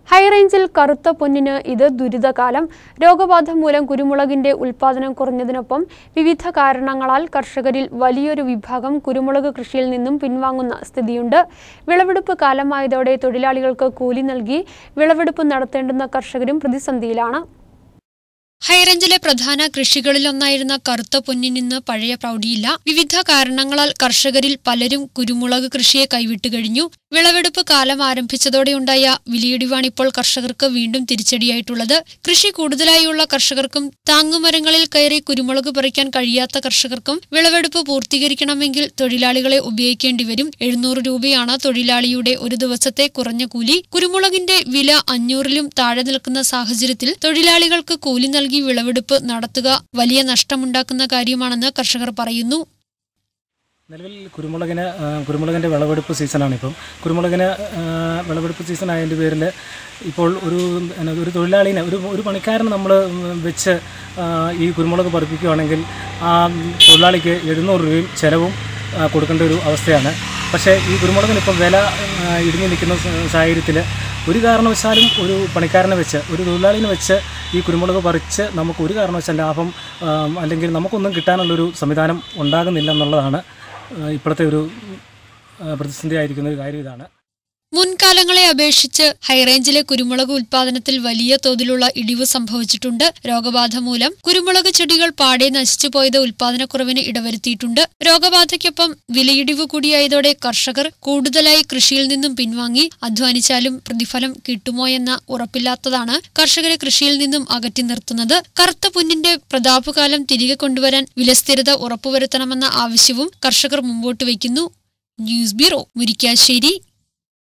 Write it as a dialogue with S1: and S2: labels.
S1: ഹൈറേഞ്ചിൽ കറുത്ത പൊന്നിന് ഇത് ദുരിതകാലം രോഗബാധ മൂലം കുരുമുളകിന്റെ ഉൽപാദനം കുറഞ്ഞതിനൊപ്പം വിവിധ കാരണങ്ങളാൽ കർഷകരിൽ വലിയൊരു വിഭാഗം കുരുമുളക് കൃഷിയിൽ നിന്നും പിൻവാങ്ങുന്ന സ്ഥിതിയുണ്ട് വിളവെടുപ്പ് കാലമായതോടെ തൊഴിലാളികൾക്ക് കൂലി നൽകി വിളവെടുപ്പ് നടത്തേണ്ടുന്ന കർഷകരും പ്രതിസന്ധിയിലാണ്
S2: ഹൈറേഞ്ചിലെ പ്രധാന കൃഷികളിലൊന്നായിരുന്ന കറുത്ത പൊന്നിന് ഇന്ന് പഴയ പ്രൗഢിയില്ല വിവിധ കാരണങ്ങളാൽ കർഷകരിൽ പലരും കുരുമുളക് കൃഷിയെ കൈവിട്ടു കഴിഞ്ഞു വിളവെടുപ്പ് കാലം ആരംഭിച്ചതോടെയുണ്ടായ വിലയിടിവാണ് ഇപ്പോൾ കർഷകർക്ക് വീണ്ടും തിരിച്ചടിയായിട്ടുള്ളത് കൃഷി കൂടുതലായുള്ള കർഷകർക്കും താങ്ങുമരങ്ങളിൽ കയറി കുരുമുളക് പറിക്കാൻ കഴിയാത്ത കർഷകർക്കും വിളവെടുപ്പ് പൂർത്തീകരിക്കണമെങ്കിൽ തൊഴിലാളികളെ ഉപയോഗിക്കേണ്ടി വരും എഴുന്നൂറ് രൂപയാണ് തൊഴിലാളിയുടെ ഒരു ദിവസത്തെ കുറഞ്ഞ കൂലി കുരുമുളകിന്റെ വില അഞ്ഞൂറിലും താഴെ നിൽക്കുന്ന സാഹചര്യത്തിൽ തൊഴിലാളികൾക്ക് കൂലി നൽകി വിളവെടുപ്പ് നടത്തുക വലിയ നഷ്ടമുണ്ടാക്കുന്ന കാര്യമാണെന്ന് കർഷകർ പറയുന്നു
S3: നിലവിൽ കുരുമുളകിന് ആ, കുരുമുളകിൻ്റെ വിളവെടുപ്പ് സീസണാണിപ്പം കുരുമുളകിന് ആ, വിളവെടുപ്പ് സീസൺ ആയതിൻ്റെ പേരിൽ ഇപ്പോൾ ഒരു എന്നാ, ഒരു തൊഴിലാളിനെ ഒരു ഒരു പണിക്കാരനെ നമ്മൾ വെച്ച് ആ, ഈ കുരുമുളക് പറിപ്പിക്കുകയാണെങ്കിൽ ആ തൊഴിലാളിക്ക് എഴുന്നൂറ് രൂപയും ചിലവും ആ, കൊടുക്കേണ്ട ഒരു അവസ്ഥയാണ് പക്ഷേ ഈ കുരുമുളകിന് ഇപ്പം വില ആ, ഇടിഞ്ഞു നിൽക്കുന്ന സാഹചര്യത്തിൽ ഒരു കാരണവശാലും ഒരു പണിക്കാരനെ വെച്ച് ഒരു തൊഴിലാളിനെ വെച്ച് ഈ കുരുമുളക് പറിച്ച് നമുക്ക് ഒരു കാരണവശാലും ലാഭം ആ, അല്ലെങ്കിൽ നമുക്കൊന്നും കിട്ടാനുള്ളൊരു സംവിധാനം ഉണ്ടാകുന്നില്ല എന്നുള്ളതാണ് ആ, ഇപ്പോഴത്തെ ഒരു ആ, പ്രതിസന്ധി ആയിരിക്കുന്ന ഒരു കാര്യം ഇതാണ്
S2: മുൻകാലങ്ങളെ അപേക്ഷിച്ച് ഹൈറേഞ്ചിലെ കുരുമുളക് ഉൽപാദനത്തിൽ വലിയ തോതിലുള്ള ഇടിവ് സംഭവിച്ചിട്ടുണ്ട് രോഗബാധ മൂലം കുരുമുളക് ചെടികൾ പാടെ നശിച്ചു പോയത് ഉൽപാദനക്കുറവിന് ഇടവരുത്തിയിട്ടുണ്ട് രോഗബാധയ്ക്കൊപ്പം വിലയിടിവ് കൂടിയായതോടെ കർഷകർ കൂടുതലായി കൃഷിയിൽ നിന്നും പിൻവാങ്ങി അധ്വാനിച്ചാലും പ്രതിഫലം കിട്ടുമോയെന്ന ഉറപ്പില്ലാത്തതാണ് കർഷകരെ കൃഷിയിൽ നിന്നും അകറ്റി നിർത്തുന്നത് കറുത്ത പുന്നിന്റെ പ്രതാപകാലം തിരികെ കൊണ്ടുവരാൻ വിലസ്ഥിരത ഉറപ്പുവരുത്തണമെന്ന ആവശ്യവും കർഷകർ മുമ്പോട്ട് വയ്ക്കുന്നു ന്യൂസ് ബ്യൂറോ മുരിക്കാശ്ശേരി